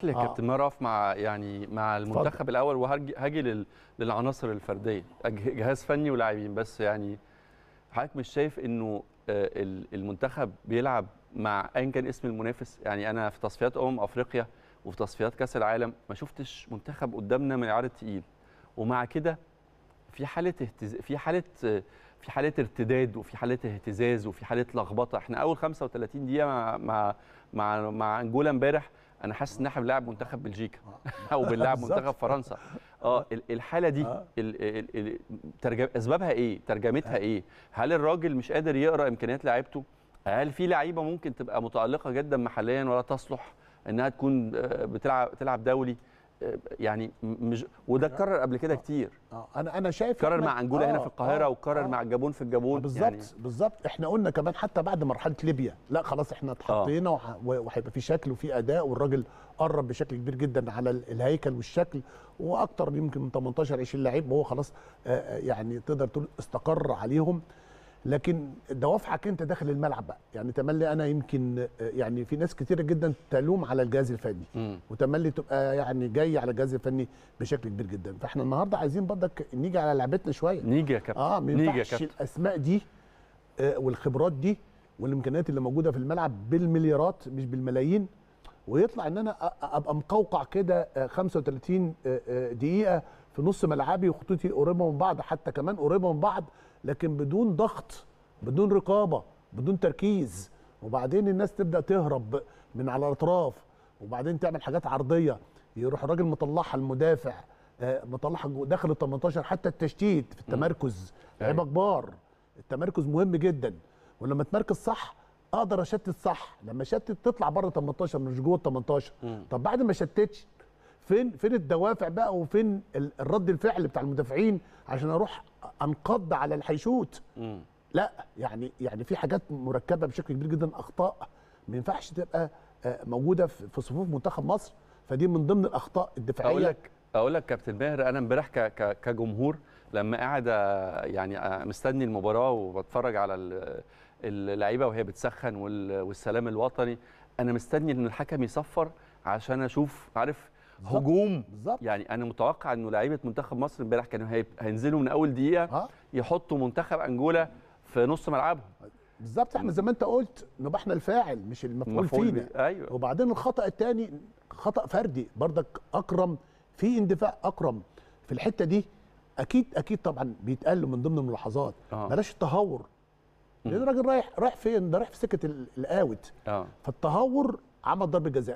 يا آه. كابتن مره اقف مع يعني مع المنتخب الاول وهاجي هاجي لل- للعناصر الفرديه أج- جهاز فني ولاعبين بس يعني حضرتك مش شايف انه آه، ال- المنتخب بيلعب مع ايا كان اسم المنافس يعني انا في تصفيات امم افريقيا وفي تصفيات كاس العالم ما شفتش منتخب قدامنا من العيار التقيل ومع كده في حاله اهتز... في حاله آه، في حاله ارتداد وفي حاله اهتزاز وفي حاله لخبطه احنا اول 35 دقيقه مع مع مع, مع انجولا امبارح انا حاسس ان احنا بنلعب منتخب بلجيكا او بنلعب بالظبط. منتخب فرنسا اه ال- الحاله دي آه. ال- ال- ال- ترجم اسبابها ايه ترجمتها ايه هل الراجل مش قادر يقرا امكانيات لعيبته هل في لعيبه ممكن تبقى متالقه جدا محليا ولا تصلح انها تكون آه، بتلعب تلعب دولي آه، يعني م- مش وده اتكرر قبل كده كتير اه انا انا شايف اتكرر إحنا- مع انجولا هنا آه، في القاهره آه، واتكرر آه. مع الجابون في الجابون بالظبط يعني بالظبط احنا قلنا كمان حتى بعد مرحله ليبيا لا خلاص احنا اتحطينا وح- وهيبقى في شكل وفي اداء والراجل قرب بشكل كبير جدا على ال- الهيكل والشكل واكتر يمكن من 18 20 لعيب وهو خلاص آه، آه، يعني تقدر تقول استقر عليهم لكن دوافعك انت داخل الملعب بقى يعني تملي انا يمكن آه، يعني في ناس كتيره جدا تلوم على الجهاز الفني مم. وتملي تبقى يعني جاي على الجهاز الفني بشكل كبير جدا فاحنا النهارده عايزين برضك نيجي على لعبتنا شويه نيجي يا كابتن اه ما نيجي يا ينفعش كابتن الاسماء دي آه والخبرات دي والامكانيات اللي موجوده في الملعب بالمليارات مش بالملايين ويطلع ان انا أ- ابقى مقوقع كده آه، 35 آه، آه، دقيقه في نص ملعبي وخطوطي قريبه من بعض حتى كمان قريبه من بعض لكن بدون ضغط بدون رقابه بدون تركيز وبعدين الناس تبدا تهرب من على الاطراف وبعدين تعمل حاجات عرضيه يروح الراجل مطلعها المدافع آه، مطلعها جو- داخل ال 18 حتى التشتيت في التمركز لعيبه كبار التمركز مهم جدا ولما تمركز صح اقدر اشتت صح لما اشتت تطلع بره 18 مش جوه ال 18 مم. طب بعد ما شتتش فين فين الدوافع بقى وفين ال- الرد الفعل بتاع المدافعين عشان اروح انقض على اللي هيشوت مم. لا يعني يعني في حاجات مركبه بشكل كبير جدا اخطاء ما ينفعش تبقى آه، موجوده في في صفوف منتخب مصر فدي من ضمن الاخطاء الدفاعيه اقول لك اقول لك كابتن ماهر انا امبارح ك- ك- كجمهور لما قاعد آه، يعني آه، مستني المباراه وبتفرج على ال- اللعيبه وهي بتسخن وال- والسلام الوطني انا مستني ان الحكم يصفر عشان اشوف عارف بالظبط. هجوم بالظبط يعني انا متوقع انه لعيبه منتخب مصر امبارح كانوا هي- هينزلوا من اول دقيقه اه يحطوا منتخب انجولا في نص ملعبهم بالظبط احنا زي ما انت قلت نبقى احنا الفاعل مش المفعول مفعول فينا بيه. ايوه وبعدين الخطا الثاني خطا فردي برضك اكرم في اندفاع اكرم في الحته دي اكيد اكيد طبعا بيتقال له من ضمن الملاحظات اه بلاش التهور لان مم. الراجل رايح رايح فين ده رايح في سكه ال- الاوت اه فالتهور عمل ضربه جزاء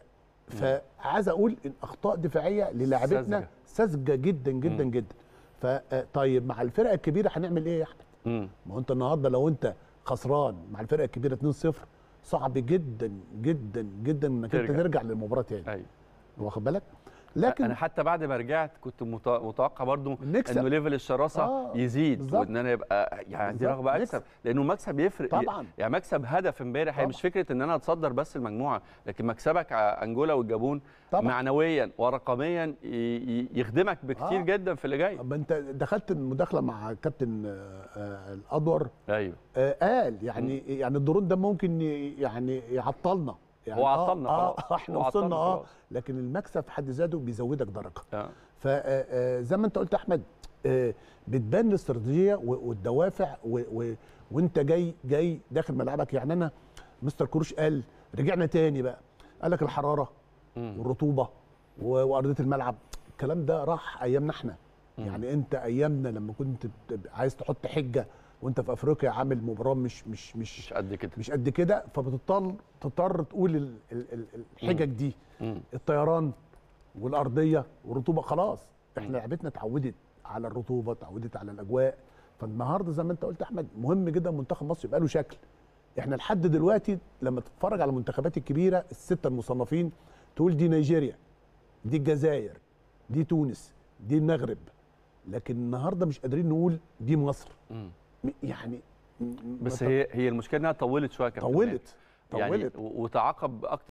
فعايز اقول ان اخطاء دفاعيه للاعبتنا ساذجة. ساذجه جدا جدا مم. جدا فطيب مع الفرقه الكبيره هنعمل ايه يا احمد مم. ما هو انت النهارده لو انت خسران مع الفرقه الكبيره 2-0 صعب جدا جدا جدا انك انت ترجع. ترجع للمباراه تاني ايوه واخد بالك لكن انا حتى بعد ما رجعت كنت مت- متوقع برضو نكسب. انه ليفل الشراسه آه، يزيد بالظبط. وان انا يبقى يعني عندي بالظبط، رغبه نكسب. اكسب لانه المكسب يفرق طبعا يعني مكسب هدف امبارح هي طبعا. مش فكره ان انا اتصدر بس المجموعه لكن مكسبك ع- انجولا والجابون طبعا معنويا ورقميا ي- ي- يخدمك بكتير آه. جدا في اللي جاي اما انت دخلت المداخله مع كابتن آه، آه، الادور ايوه آه، قال يعني يعني الدرون ده ممكن ي- يعني يعطلنا يعني هو آه، عطلنا اه خلاص. احنا هو عطلنا وصلنا اه خلاص. لكن المكسب في حد ذاته بيزودك درجه آه. فزي ما انت قلت يا احمد آه، بتبان الاستراتيجيه و- والدوافع و و وانت جاي جاي داخل ملعبك يعني انا مستر كروش قال رجعنا تاني بقى قال لك الحراره مم. والرطوبه و- وارضيه الملعب الكلام ده راح ايامنا احنا مم. يعني انت ايامنا لما كنت بت- عايز تحط حجه وانت في افريقيا عامل مباراه مش مش مش مش قد كده مش قد كده فبتضطر تضطر تقول ال- ال- ال- الحجج دي مم. الطيران والارضيه والرطوبه خلاص احنا مم. لعبتنا اتعودت على الرطوبه اتعودت على الاجواء فالنهارده زي ما انت قلت يا احمد مهم جدا منتخب مصر يبقى له شكل احنا لحد دلوقتي لما تتفرج على المنتخبات الكبيره السته المصنفين تقول دي نيجيريا دي الجزائر دي تونس دي المغرب لكن النهارده مش قادرين نقول دي مصر مم. م- يعني م- بس ما هي هي المشكله انها طولت شويه يا كابتن ماهر. طولت يعني طولت و- وتعاقب اكتر